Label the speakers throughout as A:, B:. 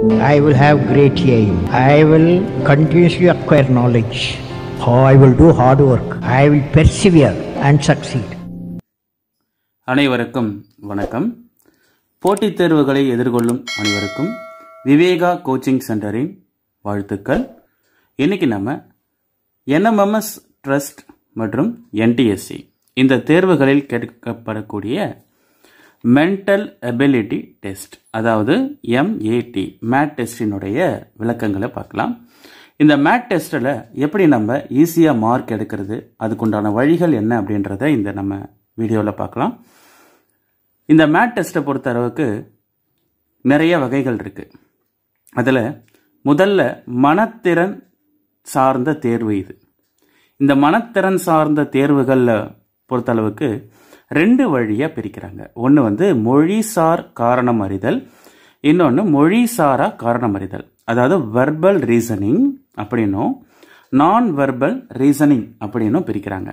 A: I will have great aim. I will continuously acquire knowledge. I will do hard work. I will persevere and succeed.
B: அனைவருக்கும் வணக்கம் போட்டித் தேர்வுகளை எதிர்கொள்ளும் அனைவருக்கும் Viveka coaching சென்டரின் வாழ்த்துக்கள் இன்னைக்கு நம்ம என்எம்எம்எஸ் ட்ரஸ்ட் மற்றும் என்டிஎஸ்சி இந்த தேர்வுகளில் கேட்கப்படக்கூடிய மென்டல் எபிலிட்டி டெஸ்ட் அதாவது எம்ஏடி மேட் டெஸ்டினுடைய விளக்கங்களை பார்க்கலாம் இந்த மேட் டெஸ்ட்டில் எப்படி நம்ம ஈஸியாக மார்க் எடுக்கிறது அதுக்குண்டான வழிகள் என்ன அப்படின்றத இந்த நம்ம வீடியோவில் பார்க்கலாம் இந்த மேட் டெஸ்ட்டை பொறுத்த அளவுக்கு நிறைய வகைகள் இருக்கு அதில் முதல்ல மனத்திறன் சார்ந்த தேர்வு இது இந்த மனத்திறன் சார்ந்த தேர்வுகளில் பொறுத்தளவுக்கு ரெண்டு வழியாக பிரிக்கிறாங்க ஒன்று வந்து மொழிசார் காரணம் அறிதல் இன்னொன்று மொழிசாரா காரணம் அறிதல் அதாவது வெர்பல் ரீசனிங் அப்படின்னும் நான் வெர்பல் ரீசனிங் அப்படின்னும் பிரிக்கிறாங்க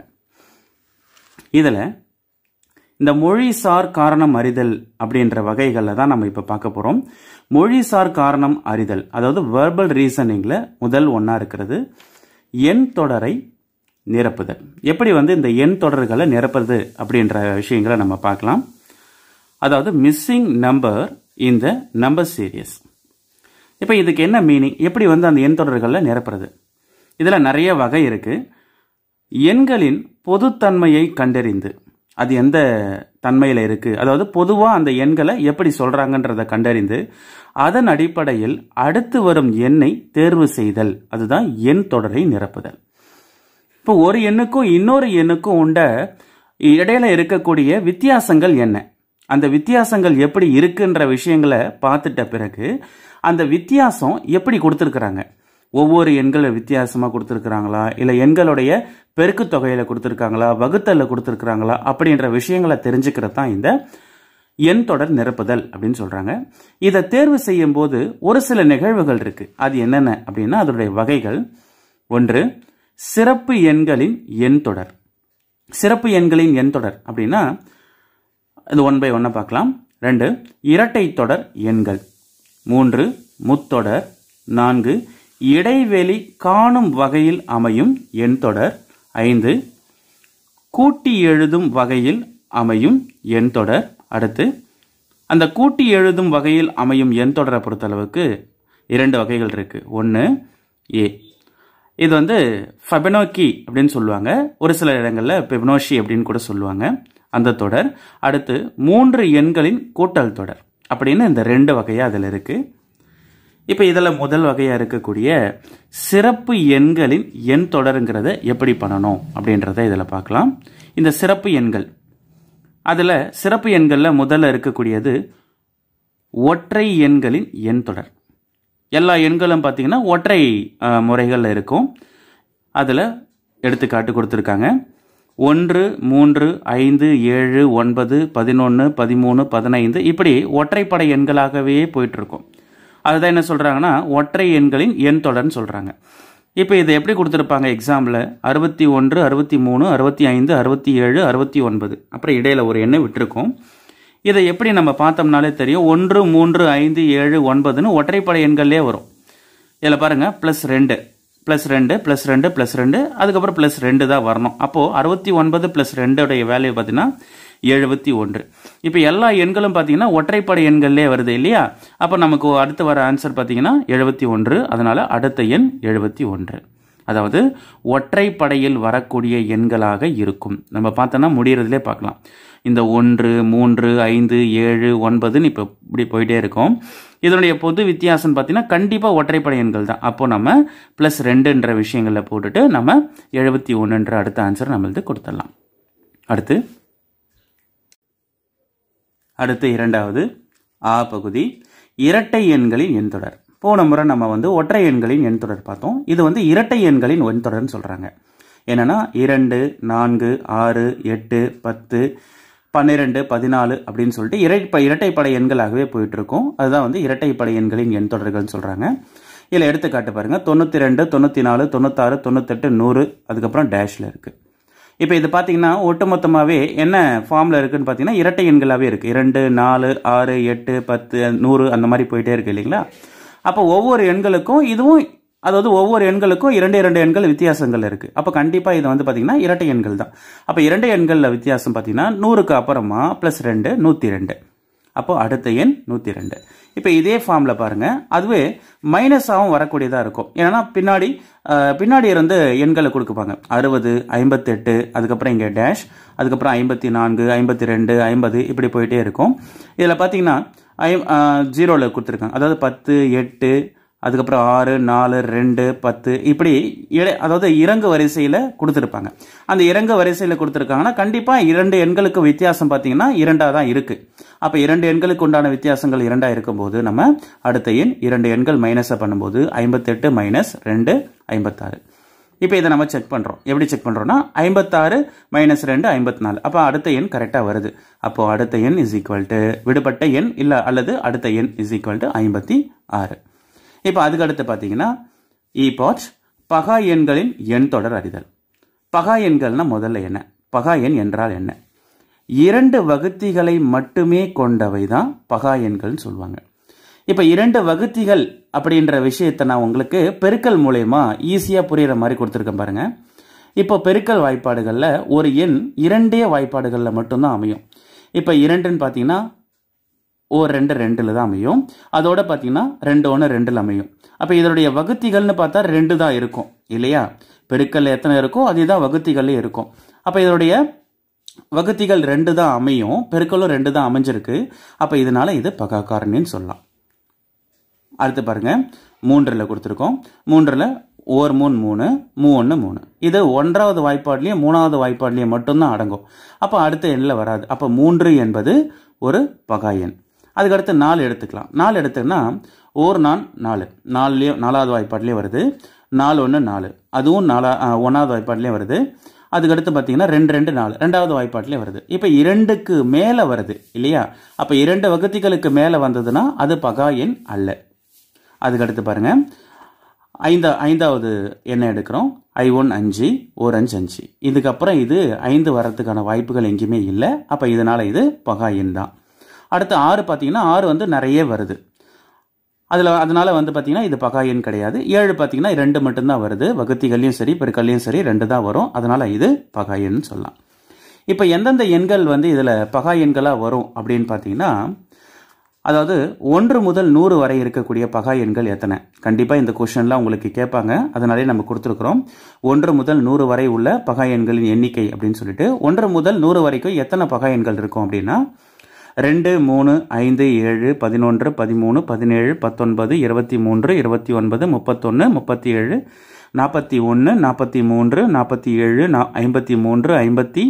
B: இதில் இந்த மொழிசார் காரணம் அறிதல் அப்படின்ற வகைகளில் தான் நம்ம இப்போ பார்க்க போகிறோம் மொழிசார் காரணம் அறிதல் அதாவது வெர்பல் ரீசனிங்கில் முதல் ஒன்றா இருக்கிறது எண் தொடரை நிரப்புதல் எப்படி வந்து இந்த எண் தொடர்களை நிரப்புறது அப்படின்ற விஷயங்களை நம்ம பார்க்கலாம் அதாவது மிஸ்ஸிங் நம்பர் இந்த நம்பர் சீரியஸ் இப்போ இதுக்கு என்ன மீனிங் எப்படி வந்து அந்த எண் தொடர்களில் நிரப்புறது இதில் நிறைய வகை இருக்கு எண்களின் பொதுத்தன்மையை கண்டறிந்து அது எந்த தன்மையில் இருக்கு அதாவது பொதுவாக அந்த எண்களை எப்படி சொல்றாங்கன்றதை கண்டறிந்து அதன் அடிப்படையில் அடுத்து வரும் எண்ணை தேர்வு செய்தல் அதுதான் எண் தொடரை நிரப்புதல் இப்போ ஒரு எண்ணுக்கும் இன்னொரு எண்ணுக்கும் உண்ட இடையில இருக்கக்கூடிய வித்தியாசங்கள் என்ன அந்த வித்தியாசங்கள் எப்படி இருக்குன்ற விஷயங்களை பார்த்துட்ட பிறகு அந்த வித்தியாசம் எப்படி கொடுத்துருக்குறாங்க ஒவ்வொரு எண்களை வித்தியாசமாக கொடுத்துருக்குறாங்களா இல்லை எண்களுடைய பெருக்கு தொகையில கொடுத்துருக்காங்களா வகுத்தல்ல கொடுத்துருக்குறாங்களா அப்படின்ற விஷயங்களை தெரிஞ்சுக்கிறது தான் இந்த எண் தொடர் நிரப்புதல் அப்படின்னு சொல்றாங்க இதை தேர்வு செய்யும் போது ஒரு சில நிகழ்வுகள் இருக்கு அது என்னென்ன அப்படின்னா அதனுடைய வகைகள் ஒன்று சிறப்பு எண்களின் எண் தொடர் சிறப்பு எண்களின் எண் தொடர் அப்படின்னா இது ஒன் பை ஒன்னை பார்க்கலாம் ரெண்டு இரட்டை தொடர் எண்கள் மூன்று முத்தொடர் நான்கு இடைவெளி காணும் வகையில் அமையும் எண் தொடர் ஐந்து கூட்டி எழுதும் வகையில் அமையும் எண் தொடர் அடுத்து அந்த கூட்டி எழுதும் வகையில் அமையும் எண் தொடரை பொறுத்தளவுக்கு இரண்டு வகைகள் இருக்கு ஒன்று ஏ இது வந்து ஃபெபனோக்கி அப்படின்னு சொல்லுவாங்க ஒரு சில இடங்களில் பெபனோஷி அப்படின்னு கூட சொல்லுவாங்க அந்த தொடர் அடுத்து மூன்று எண்களின் கூட்டல் தொடர் அப்படின்னு இந்த ரெண்டு வகையாக அதில் இருக்கு இப்போ இதில் முதல் வகையாக இருக்கக்கூடிய சிறப்பு எண்களின் எண் தொடருங்கிறத எப்படி பண்ணணும் அப்படின்றத இதில் பார்க்கலாம் இந்த சிறப்பு எண்கள் அதில் சிறப்பு எண்களில் முதல்ல இருக்கக்கூடியது ஒற்றை எண்களின் எண் தொடர் எல்லா எண்களும் பார்த்தீங்கன்னா ஒற்றை முறைகளில் இருக்கும் அதில் எடுத்துக்காட்டு கொடுத்துருக்காங்க ஒன்று மூன்று ஐந்து ஏழு ஒன்பது பதினொன்று பதிமூணு பதினைந்து இப்படி ஒற்றைப்படை எண்களாகவே போயிட்டு இருக்கும் அதுதான் என்ன சொல்கிறாங்கன்னா ஒற்றை எண்களின் எண் தொடர்னு சொல்கிறாங்க இப்போ இதை எப்படி கொடுத்துருப்பாங்க எக்ஸாம்பிள் அறுபத்தி ஒன்று அறுபத்தி மூணு அறுபத்தி ஐந்து அறுபத்தி ஏழு அறுபத்தி ஒன்பது அப்புறம் இடையில ஒரு எண்ணை விட்டுருக்கோம் இதை எப்படி நம்ம பார்த்தோம்னாலே தெரியும் ஒன்று மூன்று ஐந்து ஏழு ஒன்பதுன்னு ஒற்றைப்படை எண்கள்லே வரும் இதில் பாருங்க ப்ளஸ் ரெண்டு ப்ளஸ் ரெண்டு ப்ளஸ் ரெண்டு ப்ளஸ் ரெண்டு அதுக்கப்புறம் ப்ளஸ் ரெண்டு தான் வரணும் அப்போது அறுபத்தி ஒன்பது ப்ளஸ் ரெண்டுடைய வேல்யூ பார்த்தீங்கன்னா எழுபத்தி ஒன்று இப்போ எல்லா எண்களும் பார்த்தீங்கன்னா ஒற்றைப்படை எண்கள்லே வருது இல்லையா அப்போ நமக்கு அடுத்து வர ஆன்சர் பார்த்தீங்கன்னா எழுபத்தி ஒன்று அதனால அடுத்த எண் எழுபத்தி ஒன்று அதாவது ஒற்றைப்படையில் வரக்கூடிய எண்களாக இருக்கும் நம்ம பார்த்தோன்னா முடியறதுலே பார்க்கலாம் இந்த ஒன்று மூன்று ஐந்து ஏழு ஒன்பதுன்னு இப்போ இப்படி போயிட்டே இருக்கும் இதனுடைய பொது வித்தியாசம் பார்த்தீங்கன்னா கண்டிப்பாக ஒற்றைப்படை எண்கள் தான் அப்போ நம்ம ப்ளஸ் ரெண்டுன்ற விஷயங்களில் போட்டுட்டு நம்ம எழுபத்தி ஒன்றுன்ற அடுத்த ஆன்சர் நம்மளது கொடுத்துடலாம் அடுத்து அடுத்து இரண்டாவது ஆ பகுதி இரட்டை எண்களின் எண் தொடர் போன முறை நம்ம வந்து ஒற்றை எண்களின் எண் தொடர் பார்த்தோம் இது வந்து இரட்டை எண்களின் எண் தொடர்னு சொல்கிறாங்க என்னன்னா இரண்டு நான்கு ஆறு எட்டு பத்து பன்னிரெண்டு பதினாலு அப்படின்னு சொல்லிட்டு இரட்டை இரட்டைப்படை எண்களாகவே போயிட்டு இருக்கும் அதுதான் வந்து இரட்டைப்படை எண்களின் எண் தொடர்கள்னு சொல்கிறாங்க இதில் எடுத்துக்காட்டு பாருங்க தொண்ணூற்றி ரெண்டு தொண்ணூற்றி நாலு தொண்ணூத்தாறு தொண்ணூத்தெட்டு நூறு அதுக்கப்புறம் டேஷில் இருக்குது இப்போ இது பார்த்தீங்கன்னா ஒட்டுமொத்தமாகவே என்ன ஃபார்மில் இருக்குன்னு பார்த்தீங்கன்னா இரட்டை எண்களாகவே இருக்குது இரண்டு நாலு ஆறு எட்டு பத்து நூறு அந்த மாதிரி போயிட்டே இருக்கு இல்லைங்களா அப்போ ஒவ்வொரு எண்களுக்கும் இதுவும் அதாவது ஒவ்வொரு எண்களுக்கும் இரண்டு இரண்டு எண்கள் வித்தியாசங்கள் இருக்கு அப்போ கண்டிப்பா இது வந்து பாத்தீங்கன்னா இரட்டை எண்கள் தான் அப்போ இரண்டு எண்கள்ல வித்தியாசம் பாத்தீங்கன்னா நூறுக்கு அப்புறமா பிளஸ் ரெண்டு நூத்தி ரெண்டு அப்போ அடுத்த எண் நூத்தி ரெண்டு இப்போ இதே ஃபார்ம்ல பாருங்க அதுவே மைனஸாகவும் வரக்கூடியதா இருக்கும் ஏன்னா பின்னாடி அஹ், பின்னாடி இருந்து எண்களை கொடுக்குப்பாங்க அறுபது ஐம்பத்தெட்டு அதுக்கப்புறம் இங்கே டேஷ் அதுக்கப்புறம் ஐம்பத்தி நான்கு ஐம்பத்தி ரெண்டு ஐம்பது இப்படி போயிட்டே இருக்கும் இதில் பார்த்தீங்கன்னா ஐ ஜீரோவில் கொடுத்துருக்காங்க அதாவது பத்து எட்டு அதுக்கப்புறம் ஆறு நாலு ரெண்டு பத்து இப்படி இட- அதாவது இறங்கு வரிசையில் கொடுத்துருப்பாங்க அந்த இறங்கு வரிசையில் கொடுத்துருக்காங்கன்னா கண்டிப்பாக இரண்டு எண்களுக்கு வித்தியாசம் பார்த்தீங்கன்னா இரண்டாக தான் இருக்கு அப்போ இரண்டு எண்களுக்கு உண்டான வித்தியாசங்கள் இரண்டா இருக்கும்போது நம்ம அடுத்த எண் இரண்டு எண்கள் மைனஸை பண்ணும்போது ஐம்பத்தெட்டு மைனஸ் ரெண்டு ஐம்பத்தாறு இப்போ இதை நம்ம செக் பண்ணுறோம் எப்படி செக் பண்ணுறோம்னா ஐம்பத்தாறு மைனஸ் ரெண்டு ஐம்பத்தி நாலு அப்போ அடுத்த எண் கரெக்டாக வருது அப்போ அடுத்த எண் இஸ் ஈக்குவல் டு விடுபட்ட எண் இல்லை அல்லது அடுத்த எண் இஸ் ஈக்குவல் டு ஐம்பத்தி ஆறு இப்போ அதுக்கு அடுத்து பார்த்தீங்கன்னா இபாட் பகா எண்களின் எண் தொடர் அறிதல் பகா எண்கள்னா முதல்ல என்ன பகா எண் என்றால் என்ன இரண்டு வகுத்திகளை மட்டுமே கொண்டவை தான் பகா எண்கள்னு சொல்லுவாங்க இப்போ இரண்டு வகுத்திகள் அப்படின்ற விஷயத்தை நான் உங்களுக்கு பெருக்கல் மூலயமா ஈஸியாக புரியுற மாதிரி கொடுத்துருக்கேன் பாருங்க இப்போ பெருக்கல் வாய்ப்பாடுகளில் ஒரு எண் இரண்டே வாய்ப்பாடுகளில் மட்டும்தான் அமையும் இப்போ இரண்டுன்னு பார்த்தீங்கன்னா ஓ ரெண்டு ரெண்டில் தான் அமையும் அதோட பார்த்தீங்கன்னா ரெண்டு ஒன்று ரெண்டில் அமையும் அப்போ இதனுடைய வகுத்திகள்னு பார்த்தா ரெண்டு தான் இருக்கும் இல்லையா பெருக்கல் எத்தனை இருக்கோ அதுதான் வகுத்திகளே இருக்கும் அப்போ இதனுடைய வகுத்திகள் ரெண்டு தான் அமையும் பெருக்கலும் ரெண்டு தான் அமைஞ்சிருக்கு அப்போ இதனால இது பகாக்காரணின்னு சொல்லலாம் அடுத்து பாருங்க மூன்றில் கொடுத்துருக்கோம் மூன்றில் ஓர் மூணு மூணு மூ ஒன்று மூணு இது ஒன்றாவது வாய்ப்பாட்லேயும் மூணாவது வாய்ப்பாட்லேயும் மட்டும்தான் அடங்கும் அப்போ அடுத்த எண்ணில் வராது அப்போ மூன்று என்பது ஒரு பகா எண் அதுக்கடுத்து நாலு எடுத்துக்கலாம் நாலு எடுத்துக்கினா ஓர் நான் நாலு நாலுலேயும் நாலாவது வாய்ப்பாட்லேயே வருது நாலு ஒன்று நாலு அதுவும் நாலா ஆ, ஒன்றாவது வாய்ப்பாட்லேயும் வருது அதுக்கடுத்து பார்த்தீங்கன்னா ரெண்டு ரெண்டு நாலு ரெண்டாவது வாய்ப்பாட்டிலே வருது இப்போ இரண்டுக்கு மேலே வருது இல்லையா அப்போ இரண்டு வகுத்திகளுக்கு மேலே வந்ததுன்னா அது பகா எண் அல்ல அதுக்கடுத்து பாருங்க ஐந்தா ஐந்தாவது என்ன எடுக்கிறோம் ஐ ஒன் அஞ்சு ஓர் அஞ்சு அஞ்சு இதுக்கப்புறம் இது ஐந்து வரதுக்கான வாய்ப்புகள் எங்கேயுமே இல்லை அப்போ இதனால இது பகா எண் தான் அடுத்து ஆறு பார்த்தீங்கன்னா ஆறு வந்து நிறைய வருது அதில் அதனால வந்து பார்த்தீங்கன்னா இது பகா எண் கிடையாது ஏழு பார்த்தீங்கன்னா ரெண்டு மட்டும்தான் வருது வகுத்திகள்லையும் சரி பெருக்கல்லையும் சரி ரெண்டு தான் வரும் அதனால இது பகா எண்னு சொல்லலாம் இப்போ எந்தெந்த எண்கள் வந்து இதில் பகா எண்களாக வரும் அப்படின்னு பார்த்தீங்கன்னா அதாவது ஒன்று முதல் நூறு வரை இருக்கக்கூடிய பகா எண்கள் எத்தனை கண்டிப்பாக இந்த கொஷன்லாம் உங்களுக்கு கேட்பாங்க அதனாலே நம்ம கொடுத்துருக்குறோம் ஒன்று முதல் நூறு வரை உள்ள பகா எண்களின் எண்ணிக்கை அப்படின்னு சொல்லிட்டு ஒன்று முதல் நூறு வரைக்கும் எத்தனை பகா எண்கள் இருக்கும் அப்படின்னா ரெண்டு மூணு ஐந்து ஏழு பதினொன்று பதிமூணு பதினேழு பத்தொன்பது இருபத்தி மூன்று இருபத்தி ஒன்பது முப்பத்தொன்று முப்பத்தி ஏழு நாற்பத்தி ஒன்று நாற்பத்தி மூன்று நாற்பத்தி ஏழு நா ஐம்பத்தி மூன்று ஐம்பத்தி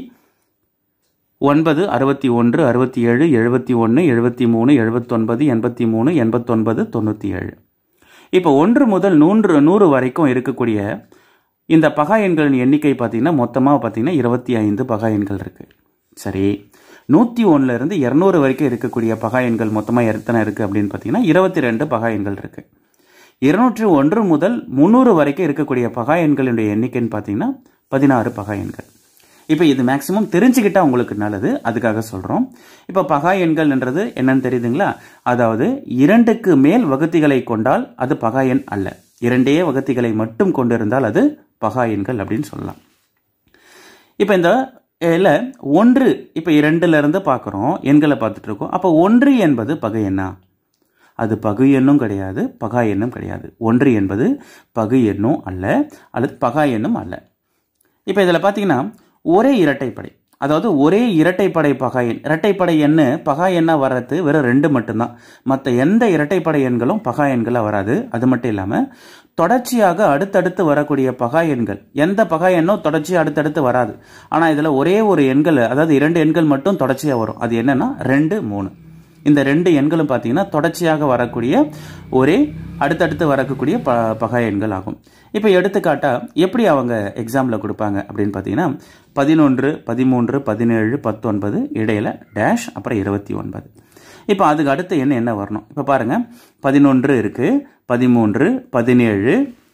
B: ஒன்பது அறுபத்தி ஒன்று அறுபத்தி ஏழு எழுபத்தி ஒன்று எழுபத்தி மூணு எழுபத்தொன்பது எண்பத்தி மூணு எண்பத்தொன்பது தொண்ணூற்றி ஏழு இப்போ ஒன்று முதல் நூன்று நூறு வரைக்கும் இருக்கக்கூடிய இந்த பகா எண்களின் எண்ணிக்கை பார்த்தீங்கன்னா மொத்தமாக பார்த்தீங்கன்னா இருபத்தி ஐந்து பகா எண்கள் இருக்கு சரி நூற்றி ஒன்றுல இருந்து இரநூறு வரைக்கும் இருக்கக்கூடிய பகா எண்கள் மொத்தமாக எத்தனை இருக்குது அப்படின்னு பார்த்தீங்கன்னா இருபத்தி ரெண்டு பகா எண்கள் இருக்கு இருநூற்றி ஒன்று முதல் முந்நூறு வரைக்கும் இருக்கக்கூடிய பகா எண்களினுடைய எண்ணிக்கைன்னு பார்த்தீங்கன்னா பதினாறு பகா எண்கள் இப்போ இது மேக்சிமம் தெரிஞ்சுக்கிட்டா உங்களுக்கு நல்லது அதுக்காக சொல்கிறோம் இப்போ பகா எண்கள்ன்றது என்னன்னு தெரியுதுங்களா அதாவது இரண்டுக்கு மேல் வகுத்திகளை கொண்டால் அது பகா எண் அல்ல இரண்டே வகுத்திகளை மட்டும் கொண்டிருந்தால் அது பகா எண்கள் அப்படின்னு சொல்லலாம் இப்போ இந்த இதில் ஒன்று இப்போ இரண்டுல இருந்து பார்க்குறோம் எண்களை பார்த்துட்டு இருக்கோம் அப்போ ஒன்று என்பது பகை எண்ணா அது பகு எண்ணும் கிடையாது பகா எண்ணும் கிடையாது ஒன்று என்பது பகு எண்ணும் அல்ல அல்லது பகா எண்ணும் அல்ல இப்போ இதில் பார்த்தீங்கன்னா ஒரே இரட்டைப்படை அதாவது ஒரே இரட்டைப்படை பகா எண் இரட்டைப்படை எண்ணு பகா எண்ணா வர்றது வெறும் ரெண்டு மட்டும்தான் மற்ற எந்த இரட்டைப்படை எண்களும் பகா எண்களாக வராது அது மட்டும் இல்லாமல் தொடர்ச்சியாக அடுத்தடுத்து வரக்கூடிய பகா எண்கள் எந்த பகா எண்ணோ தொடர்ச்சியாக அடுத்தடுத்து வராது ஆனால் இதில் ஒரே ஒரு எண்கள் அதாவது இரண்டு எண்கள் மட்டும் தொடர்ச்சியாக வரும் அது என்னன்னா ரெண்டு மூணு இந்த ரெண்டு எண்களும் பார்த்தீங்கன்னா தொடர்ச்சியாக வரக்கூடிய ஒரே அடுத்தடுத்து வரக்கூடிய ப பகா எண்கள் ஆகும் இப்போ எடுத்துக்காட்டா எப்படி அவங்க எக்ஸாமில் கொடுப்பாங்க அப்படின்னு பார்த்தீங்கன்னா பதினொன்று பதிமூன்று பதினேழு பத்தொன்பது இடையில டேஷ் அப்புறம் இருபத்தி ஒன்பது இப்போ அதுக்கு அடுத்த எண் என்ன வரணும் இப்போ பாருங்க பதினொன்று இருக்கு பதிமூன்று பதினேழு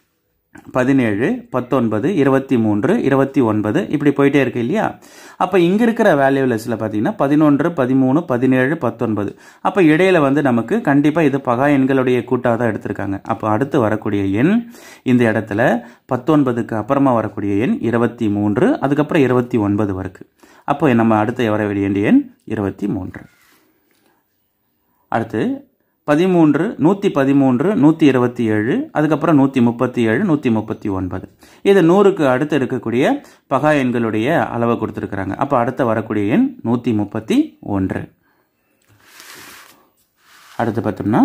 B: பதினேழு பத்தொன்பது இருபத்தி மூன்று இருபத்தி ஒன்பது இப்படி போயிட்டே இருக்கு இல்லையா அப்போ இங்கே இருக்கிற வேல்யூ லிஸ்ட்டில் பார்த்தீங்கன்னா பதினொன்று பதிமூணு பதினேழு பத்தொன்பது அப்போ இடையில வந்து நமக்கு கண்டிப்பாக இது பகா எண்களுடைய கூட்டாக தான் எடுத்திருக்காங்க அப்போ அடுத்து வரக்கூடிய எண் இந்த இடத்துல பத்தொன்பதுக்கு அப்புறமா வரக்கூடிய எண் இருபத்தி மூன்று அதுக்கப்புறம் இருபத்தி ஒன்பது வரைக்கு அப்போ நம்ம அடுத்து வர வேண்டிய எண் இருபத்தி மூன்று அடுத்து பதிமூன்று நூற்றி பதிமூன்று நூற்றி இருபத்தி ஏழு அதுக்கப்புறம் நூற்றி முப்பத்தி ஏழு நூற்றி முப்பத்தி ஒன்பது இது நூறுக்கு அடுத்து இருக்கக்கூடிய பகா எண்களுடைய அளவை கொடுத்துருக்குறாங்க அப்போ அடுத்து வரக்கூடிய எண் நூற்றி முப்பத்தி ஒன்று அடுத்து பார்த்தோம்னா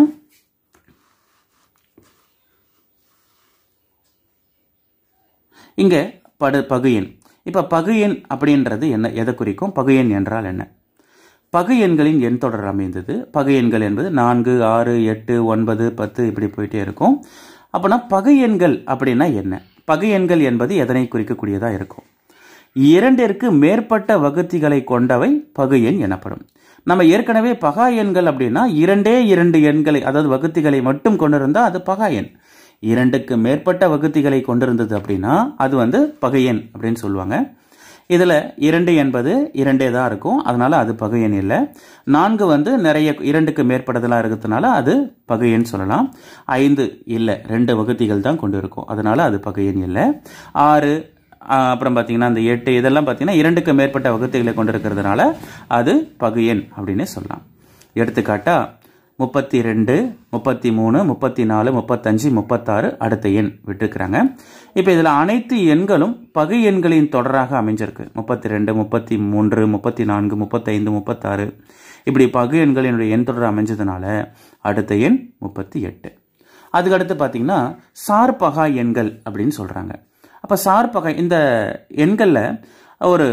B: இங்கே படு பகு எண் இப்போ பகு எண் அப்படின்றது என்ன எதை குறிக்கும் பகு எண் என்றால் என்ன பகு எண்களின் எண் தொடர் அமைந்தது பகு எண்கள் என்பது நான்கு ஆறு எட்டு ஒன்பது பத்து இப்படி போயிட்டே இருக்கும் அப்போனா பகு எண்கள் அப்படின்னா என்ன பகு எண்கள் என்பது எதனை குறிக்கக்கூடியதாக இருக்கும் இரண்டிற்கு மேற்பட்ட வகுத்திகளை கொண்டவை பகு எண் எனப்படும் நம்ம ஏற்கனவே பகா எண்கள் அப்படின்னா இரண்டே இரண்டு எண்களை அதாவது வகுத்திகளை மட்டும் கொண்டிருந்தால் அது பகா எண் இரண்டுக்கு மேற்பட்ட வகுத்திகளை கொண்டிருந்தது அப்படின்னா அது வந்து பகை எண் அப்படின்னு சொல்லுவாங்க இதில் இரண்டு என்பது இரண்டே தான் இருக்கும் அதனால அது பகு எண் இல்லை நான்கு வந்து நிறைய இரண்டுக்கு மேற்பட்டதெல்லாம் இருக்கிறதுனால அது பகு எண் சொல்லலாம் ஐந்து இல்லை ரெண்டு வகுத்திகள் தான் கொண்டு இருக்கும் அதனால அது பகு எண் இல்லை ஆறு அப்புறம் பார்த்தீங்கன்னா அந்த எட்டு இதெல்லாம் பார்த்தீங்கன்னா இரண்டுக்கு மேற்பட்ட வகுத்திகளை கொண்டு இருக்கிறதுனால அது பகு எண் அப்படின்னு சொல்லலாம் எடுத்துக்காட்டா முப்பத்தி ரெண்டு முப்பத்தி மூணு முப்பத்தி நாலு முப்பத்தஞ்சு முப்பத்தாறு அடுத்த எண் விட்டுருக்குறாங்க இப்போ இதில் அனைத்து எண்களும் பகு எண்களின் தொடராக அமைஞ்சிருக்கு முப்பத்தி ரெண்டு முப்பத்தி மூன்று முப்பத்தி நான்கு முப்பத்தைந்து முப்பத்தாறு இப்படி பகு எண்களினுடைய எண் தொடர் அமைஞ்சதுனால அடுத்த எண் முப்பத்தி எட்டு அதுக்கடுத்து பார்த்தீங்கன்னா சார்பகா எண்கள் அப்படின்னு சொல்கிறாங்க அப்போ சார்பகா இந்த எண்களில் ஒரு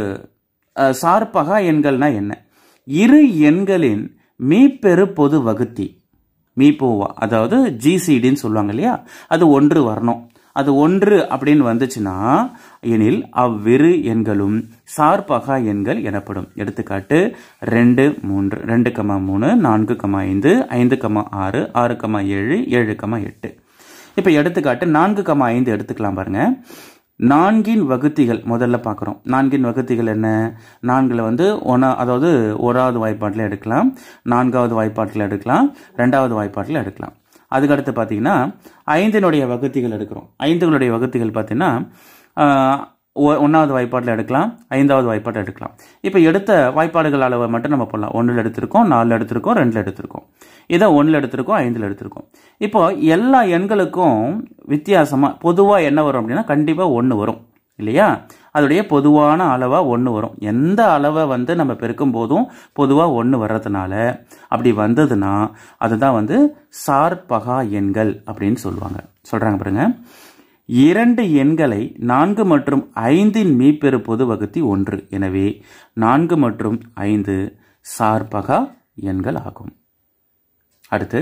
B: சார்பகா எண்கள்னா என்ன இரு எண்களின் மீப்பெரு பொது வகுத்தி மீப்போவா அதாவது ஜிசிடின்னு சொல்லுவாங்க இல்லையா அது ஒன்று வரணும் அது ஒன்று அப்படின்னு வந்துச்சுன்னா எனில் அவ்விரு எண்களும் சார்பகா எண்கள் எனப்படும் எடுத்துக்காட்டு ரெண்டு மூன்று ரெண்டு கமா மூணு நான்கு கமா ஐந்து ஐந்து கமா ஆறு ஆறு கமா ஏழு ஏழு கமா எட்டு இப்போ எடுத்துக்காட்டு நான்கு கமா ஐந்து எடுத்துக்கலாம் பாருங்க நான்கின் வகுத்திகள் முதல்ல பார்க்குறோம் நான்கின் வகுத்திகள் என்ன நான்கில் வந்து ஒன்றா அதாவது ஓராவது வாய்ப்பாட்டில் எடுக்கலாம் நான்காவது வாய்ப்பாட்டில் எடுக்கலாம் ரெண்டாவது வாய்ப்பாட்டில் எடுக்கலாம் அதுக்கடுத்து பார்த்தீங்கன்னா ஐந்தினுடைய வகுத்திகள் எடுக்கிறோம் ஐந்துகளுடைய வகுத்திகள் பார்த்தீங்கன்னா ஒன்றாவது வாய்ப்பாட்டில் எடுக்கலாம் ஐந்தாவது வாய்ப்பாட்டில் எடுக்கலாம் இப்போ எடுத்த வாய்ப்பாடுகள் அளவை மட்டும் நம்ம போடலாம் ஒன்றில் எடுத்திருக்கோம் நாலில் எடுத்திருக்கோம் ரெண்டில் எடுத்திருக்கோம் இதை ஒன்றில் எடுத்திருக்கோம் ஐந்தில் எடுத்திருக்கோம் இப்போ எல்லா எண்களுக்கும் வித்தியாசமாக பொதுவாக என்ன வரும் அப்படின்னா கண்டிப்பாக ஒன்று வரும் இல்லையா அதோடைய பொதுவான அளவாக ஒன்று வரும் எந்த அளவை வந்து நம்ம பெருக்கும் போதும் பொதுவாக ஒன்று வர்றதுனால அப்படி வந்ததுன்னா அதுதான் வந்து சார்பகா எண்கள் அப்படின்னு சொல்லுவாங்க சொல்கிறாங்க பாருங்க இரண்டு எண்களை நான்கு மற்றும் ஐந்தின் மீப்பெரு பொது வகுத்தி ஒன்று எனவே நான்கு மற்றும் ஐந்து சார்பகா எண்கள் ஆகும் அடுத்து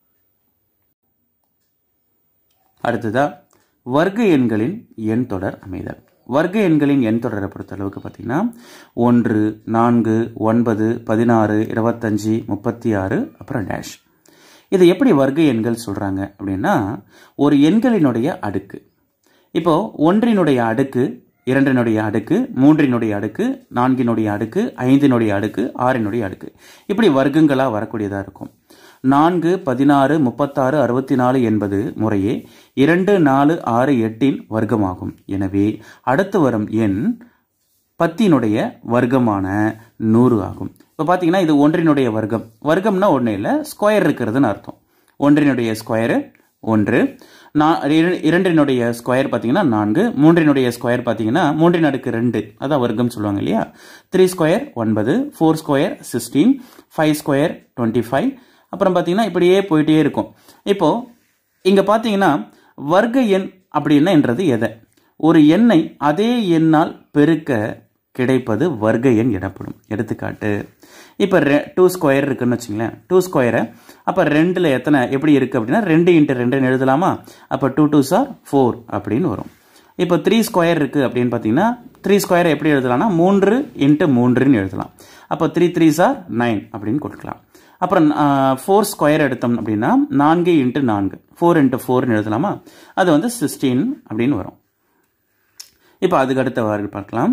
B: அடுத்ததா வர்க்க எண்களின் எண் தொடர் அமைதல் வர்க்க எண்களின் எண் தொடரை பொறுத்த அளவுக்கு பார்த்தீங்கன்னா ஒன்று நான்கு ஒன்பது பதினாறு இருபத்தஞ்சி முப்பத்தி ஆறு அப்புறம் டேஷ் இதை எப்படி வர்க்க எண்கள் சொல்கிறாங்க அப்படின்னா ஒரு எண்களினுடைய அடுக்கு இப்போ ஒன்றினுடைய அடுக்கு இரண்டினுடைய அடுக்கு மூன்றினுடைய அடுக்கு நான்கினுடைய அடுக்கு ஐந்தினுடைய அடுக்கு ஆறினுடைய அடுக்கு இப்படி வர்க்கங்களாக வரக்கூடியதாக இருக்கும் நான்கு பதினாறு முப்பத்தாறு அறுபத்தி நாலு என்பது முறையே இரண்டு நாலு ஆறு எட்டின் வர்க்கமாகும் எனவே அடுத்து வரும் எண் பத்தினுடைய வர்க்கமான நூறு ஆகும் இப்போ பார்த்தீங்கன்னா இது ஒன்றினுடைய வர்க்கம் வர்க்கம்னா ஒன்றும் இல்லை ஸ்கொயர் இருக்கிறதுன்னு அர்த்தம் ஒன்றினுடைய ஸ்கொயரு ஒன்று நான் இரண்டினுடைய ஸ்கொயர் பார்த்தீங்கன்னா நான்கு மூன்றினுடைய ஸ்கொயர் பார்த்தீங்கன்னா மூன்றின் அடுக்கு ரெண்டு அதான் வர்க்கம் சொல்லுவாங்க இல்லையா த்ரீ ஸ்கொயர் ஒன்பது four square sixteen five square twenty five அப்புறம் பார்த்தீங்கன்னா இப்படியே போயிட்டே இருக்கும் இப்போ இங்கே பார்த்தீங்கன்னா வர்க்க எண் அப்படின்னன்றது எதை ஒரு எண்ணை அதே எண்ணால் பெருக்க கிடைப்பது வர்க்க எண் எனப்படும் எடுத்துக்காட்டு இப்போ ரெ டூ ஸ்கொயர் இருக்குன்னு வச்சுங்களேன் டூ ஸ்கொயரை அப்போ ரெண்டில் எத்தனை எப்படி இருக்குது அப்படின்னா ரெண்டு இன்ட்டு ரெண்டுன்னு எழுதலாமா அப்போ டூ டூ சார் ஃபோர் அப்படின்னு வரும் இப்போ த்ரீ ஸ்கொயர் இருக்குது அப்படின்னு பார்த்தீங்கன்னா த்ரீ ஸ்கொயரை எப்படி எழுதலாம்னா மூன்று இன்ட்டு மூன்றுன்னு எழுதலாம் அப்போ த்ரீ த்ரீ சார் நைன் அப்படின்னு கொடுக்கலாம் அப்புறம் ஃபோர் ஸ்கொயர் எடுத்தோம் அப்படின்னா நான்கு இன்ட்டு நான்கு ஃபோர் இன்ட்டு ஃபோர்னு எழுதலாமா அது வந்து சிக்ஸ்டீன் அப்படின்னு வரும் இப்போ அதுக்கு அடுத்தவாறு பார்க்கலாம்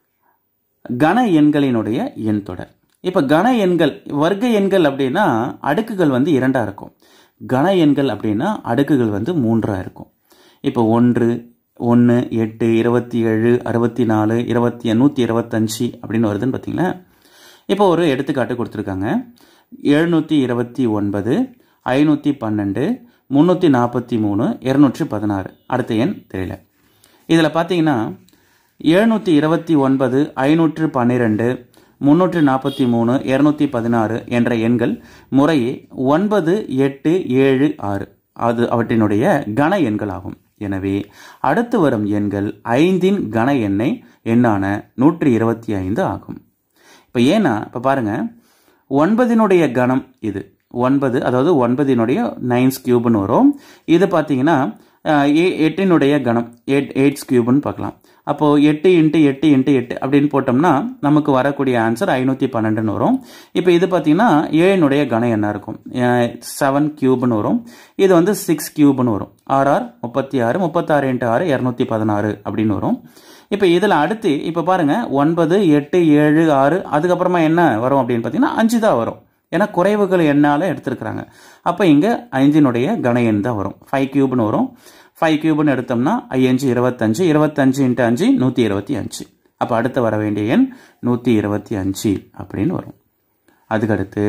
B: கன எண்களினுடைய எண் தொடர் இப்போ கன எண்கள் வர்க்க எண்கள் அப்படின்னா அடுக்குகள் வந்து இரண்டாக இருக்கும் கன எண்கள் அப்படின்னா அடுக்குகள் வந்து மூன்றாக இருக்கும் இப்போ ஒன்று ஒன்று எட்டு இருபத்தி ஏழு அறுபத்தி நாலு இருபத்தி நூற்றி இருபத்தஞ்சி அப்படின்னு வருதுன்னு பார்த்தீங்களா இப்போ ஒரு எடுத்துக்காட்டு கொடுத்துருக்காங்க எழுநூற்றி இருபத்தி ஒன்பது ஐநூற்றி பன்னெண்டு முந்நூற்றி நாற்பத்தி மூணு இரநூற்றி பதினாறு அடுத்த எண் தெரியல இதில் பார்த்தீங்கன்னா எழுநூற்றி இருபத்தி ஒன்பது ஐநூற்று பன்னிரெண்டு முந்நூற்று நாற்பத்தி மூணு இரநூத்தி பதினாறு என்ற எண்கள் முறையே ஒன்பது எட்டு ஏழு ஆறு அது அவற்றினுடைய கன எண்கள் ஆகும் எனவே அடுத்து வரும் எண்கள் ஐந்தின் கன எண்ணை எண்ணான நூற்றி இருபத்தி ஐந்து ஆகும் இப்போ ஏன்னா இப்போ பாருங்க ஒன்பதினுடைய கணம் இது ஒன்பது அதாவது ஒன்பதினுடைய நைன்ஸ் கியூப்னு வரும் இது பார்த்தீங்கன்னா அஹ், எ- எட்டினுடைய கணம் எயிட் எயிட்ஸ் கியூப்னு பார்க்கலாம் அப்போது எட்டு இன்ட்டு எட்டு இன்ட்டு எட்டு அப்படின்னு போட்டோம்னா நமக்கு வரக்கூடிய ஆன்சர் ஐநூற்றி பன்னெண்டுன்னு வரும் இப்போ இது பார்த்தீங்கன்னா ஏழினுடைய கணம் என்ன இருக்கும் செவன் கியூப்னு வரும் இது வந்து சிக்ஸ் கியூப்னு வரும் ஆர்ஆர் முப்பத்தி ஆறு முப்பத்தாறு இன்ட்டு ஆறு இரநூத்தி பதினாறு அப்படின்னு வரும் இப்போ இதில் அடுத்து இப்போ பாருங்க ஒன்பது எட்டு ஏழு ஆறு அதுக்கப்புறமா என்ன வரும் அப்படின்னு பார்த்தீங்கன்னா அஞ்சு தான் வரும் ஏன்னா குறைவுகள் எண்ணால் எடுத்திருக்கிறாங்க அப்போ இங்கே ஐந்தினுடைய கன எண் தான் வரும் ஃபைவ் கியூப்னு வரும் ஃபைவ் கியூப்னு எடுத்தோம்னா ஐயஞ்சு இருபத்தஞ்சு இருபத்தஞ்சு இன்ட்டு அஞ்சு நூற்றி இருபத்தி அஞ்சு அப்போ அடுத்து வர வேண்டிய எண் நூற்றி இருபத்தி அஞ்சு அப்படின்னு வரும் அதுக்கடுத்து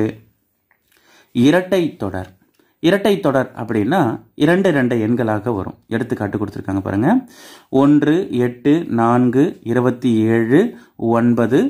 B: இரட்டை தொடர் இரட்டை தொடர் அப்படின்னா இரண்டு இரண்டு எண்களாக வரும் எடுத்துக்காட்டு கொடுத்துருக்காங்க பாருங்க ஒன்று எட்டு நான்கு இருபத்தி ஏழு ஒன்பது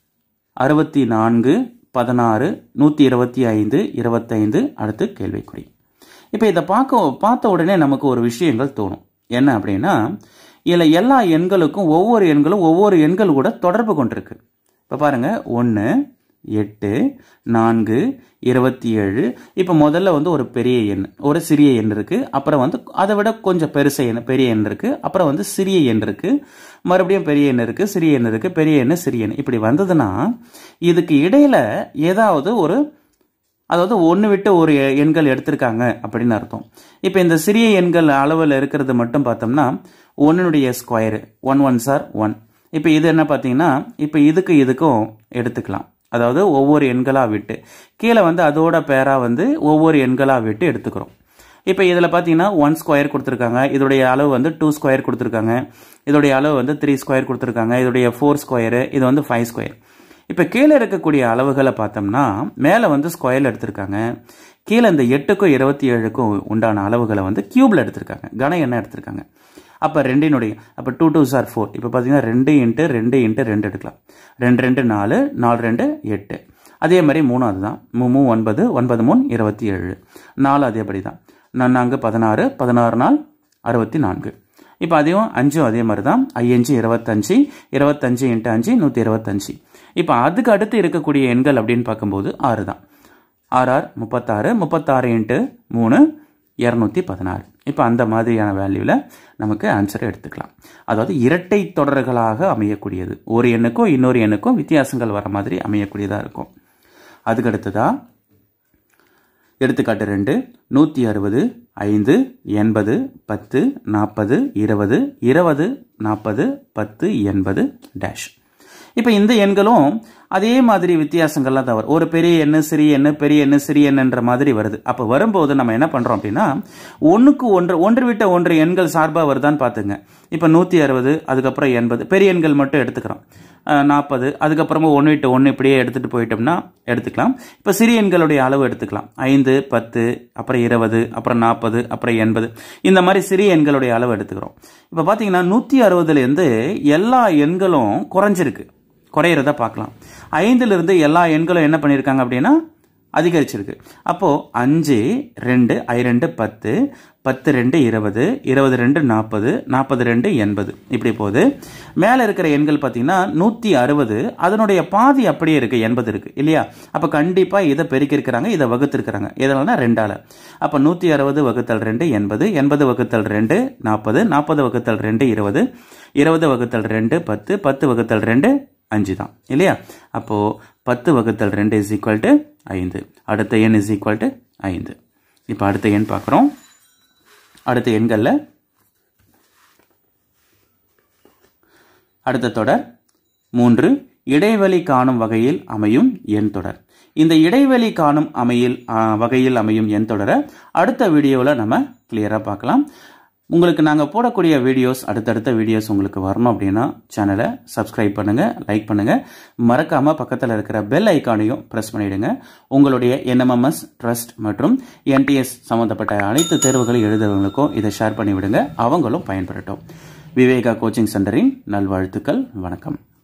B: அறுபத்தி நான்கு பதினாறு நூற்றி இருபத்தி ஐந்து இருபத்தைந்து அடுத்து கேள்விக்குறி இப்போ இதை பார்க்க பார்த்த உடனே நமக்கு ஒரு விஷயங்கள் தோணும் என்ன அப்படின்னா இதில் எல்லா எண்களுக்கும் ஒவ்வொரு எண்களும் ஒவ்வொரு எண்கள் கூட தொடர்பு கொண்டிருக்கு இப்போ பாருங்க ஒன்று எட்டு நான்கு இருபத்தி ஏழு இப்போ முதல்ல வந்து ஒரு பெரிய எண் ஒரு சிறிய எண் இருக்கு அப்புறம் வந்து அதை விட கொஞ்சம் பெருசு எண் பெரிய எண் இருக்கு அப்புறம் வந்து சிறிய எண் இருக்கு மறுபடியும் பெரிய எண் இருக்கு சிறிய எண் இருக்கு பெரிய எண் சிறிய எண் இப்படி வந்ததுன்னா இதுக்கு இடையில ஏதாவது ஒரு அதாவது ஒன்று விட்டு ஒரு எ- எண்கள் எடுத்திருக்காங்க அப்படின்னு அர்த்தம் இப்போ இந்த சிறிய எண்கள் அளவில் இருக்கிறது மட்டும் பார்த்தோம்னா ஒன்னுடைய square one one sir one இப்போ இது என்ன பார்த்தீங்கன்னா இப்போ இதுக்கு இதுக்கும் எடுத்துக்கலாம் அதாவது ஒவ்வொரு எண்களாக விட்டு கீழே வந்து அதோட பேராக வந்து ஒவ்வொரு எண்களாக விட்டு எடுத்துக்கிறோம் இப்போ இதில் பார்த்தீங்கன்னா ஒன் ஸ்கொயர் கொடுத்துருக்காங்க இதோடைய அளவு வந்து டூ ஸ்கொயர் கொடுத்துருக்காங்க இதோடைய அளவு வந்து த்ரீ ஸ்கொயர் கொடுத்துருக்காங்க இதோடைய ஃபோர் ஸ்கொயரு இது வந்து ஃபைவ் ஸ்கொயர் இப்போ கீழே இருக்கக்கூடிய அளவுகளை பார்த்தோம்னா மேலே வந்து ஸ்கொயர் எடுத்திருக்காங்க கீழே இந்த எட்டுக்கும் இருபத்தி ஏழுக்கும் உண்டான அளவுகளை வந்து கியூப்ல எடுத்திருக்காங்க கன எண்ணெய் எடுத்திருக்காங்க அப்போ ரெண்டினுடைய அப்போ டூ டூ சார் ஃபோர் இப்போ பார்த்தீங்கன்னா ரெண்டு இன்ட்டு ரெண்டு இன்ட்டு ரெண்டு எடுக்கலாம் ரெண்டு ரெண்டு நாலு நாலு ரெண்டு எட்டு அதே மாதிரி மூணு அதுதான் மூ மூ ஒன்பது ஒன்பது மூணு இருபத்தி ஏழு நாலு அதேபடி தான் நன்னாங்கு பதினாறு பதினாறு நாள் அறுபத்தி நான்கு இப்போ அதையும் அஞ்சும் அதே மாதிரி தான் ஐயஞ்சு இருபத்தஞ்சு இருபத்தஞ்சு இன்ட்டு அஞ்சு நூற்றி இருபத்தஞ்சு இப்போ அதுக்கு அடுத்து இருக்கக்கூடிய எண்கள் அப்படின்னு பார்க்கும்போது ஆறு தான் ஆறு ஆறு முப்பத்தாறு முப்பத்தாறு இன்ட்டு மூணு இரநூத்தி பதினாறு இப்போ அந்த மாதிரியான வேல்யூவில் நமக்கு ஆன்சரை எடுத்துக்கலாம் அதாவது இரட்டை தொடர்களாக அமையக்கூடியது ஒரு எண்ணுக்கும் இன்னொரு எண்ணுக்கும் வித்தியாசங்கள் வர மாதிரி அமையக்கூடியதாக இருக்கும் அதுக்கு அடுத்ததாக எடுத்துக்காட்டு ரெண்டு நூற்றி அறுபது ஐந்து எண்பது பத்து நாற்பது இருபது இருபது நாற்பது பத்து எண்பது டேஷ் இப்போ இந்த எண்களும் அதே மாதிரி வித்தியாசங்கள்லாம் தான் வரும் ஒரு பெரிய எண்ணு சிறிய எண்ணு பெரிய எண்ணு சிறிய எண்ணுன்ற மாதிரி வருது அப்போ வரும்போது நம்ம என்ன பண்ணுறோம் அப்படின்னா ஒன்றுக்கு ஒன்று ஒன்று விட்ட ஒன்று எண்கள் சார்பாக வருதான்னு பார்த்துங்க இப்போ நூற்றி அறுபது அதுக்கப்புறம் எண்பது பெரிய எண்கள் மட்டும் எடுத்துக்கிறோம் நாற்பது அதுக்கப்புறமா ஒன்று விட்டு ஒன்று இப்படியே எடுத்துகிட்டு போயிட்டோம்னா எடுத்துக்கலாம் இப்போ சிறிய எண்களுடைய அளவு எடுத்துக்கலாம் ஐந்து பத்து அப்புறம் இருபது அப்புறம் நாற்பது அப்புறம் எண்பது இந்த மாதிரி சிறிய எண்களுடைய அளவு எடுத்துக்கிறோம் இப்போ பார்த்தீங்கன்னா நூற்றி அறுபதுலேருந்து எல்லா எண்களும் குறைஞ்சிருக்கு குறையிறத பார்க்கலாம் ஐந்துலேருந்து எல்லா எண்களும் என்ன பண்ணியிருக்காங்க அப்படின்னா அதிகரிச்சிருக்கு அப்போது அஞ்சு ரெண்டு ஐ ரெண்டு பத்து பத்து ரெண்டு இருபது இருபது ரெண்டு நாற்பது நாற்பது ரெண்டு எண்பது இப்படி போகுது மேலே இருக்கிற எண்கள் பார்த்தீங்கன்னா நூற்றி அறுபது அதனுடைய பாதி அப்படியே இருக்குது எண்பது இருக்குது இல்லையா அப்போ கண்டிப்பாக இதை பெருக்கியிருக்கிறாங்க இதை வகுத்திருக்கிறாங்க எதனாலனா ரெண்டால் அப்போ நூற்றி அறுபது வகுத்தல் ரெண்டு எண்பது எண்பது வகுத்தல் ரெண்டு நாற்பது நாற்பது வகுத்தல் ரெண்டு இருபது இருபது வகுத்தல் ரெண்டு பத்து பத்து வகுத்தல் ரெண்டு அஞ்சு தான் இல்லையா அப்போது பத்து வகுத்தல் ரெண்டு இஸ் ஈக்குவல் டு ஐந்து அடுத்த எண் இஸ் ஈக்குவல் டு ஐந்து இப்போ அடுத்த எண் பார்க்குறோம் அடுத்த எண்களில் அடுத்த தொடர் மூன்று இடைவெளி காணும் வகையில் அமையும் எண் தொடர் இந்த இடைவெளி காணும் அமையில் ஆ, வகையில் அமையும் எண் தொடரை அடுத்த வீடியோவில் நம்ம கிளியராக பார்க்கலாம் உங்களுக்கு நாங்கள் போடக்கூடிய வீடியோஸ் அடுத்தடுத்த வீடியோஸ் உங்களுக்கு வரணும் அப்படின்னா சேனலை சப்ஸ்கிரைப் பண்ணுங்கள் லைக் பண்ணுங்கள் மறக்காமல் பக்கத்தில் இருக்கிற பெல் ஐக்கானையும் ப்ரெஸ் பண்ணிவிடுங்க உங்களுடைய என்எம்எம்எஸ் ட்ரஸ்ட் மற்றும் என்டிஎஸ் சம்மந்தப்பட்ட அனைத்து தேர்வுகளை எழுதுறவங்களுக்கும் இதை ஷேர் பண்ணி விடுங்க அவங்களும் பயன்பெறட்டும் விவேகா கோச்சிங் சென்டரின் நல்வாழ்த்துக்கள் வணக்கம்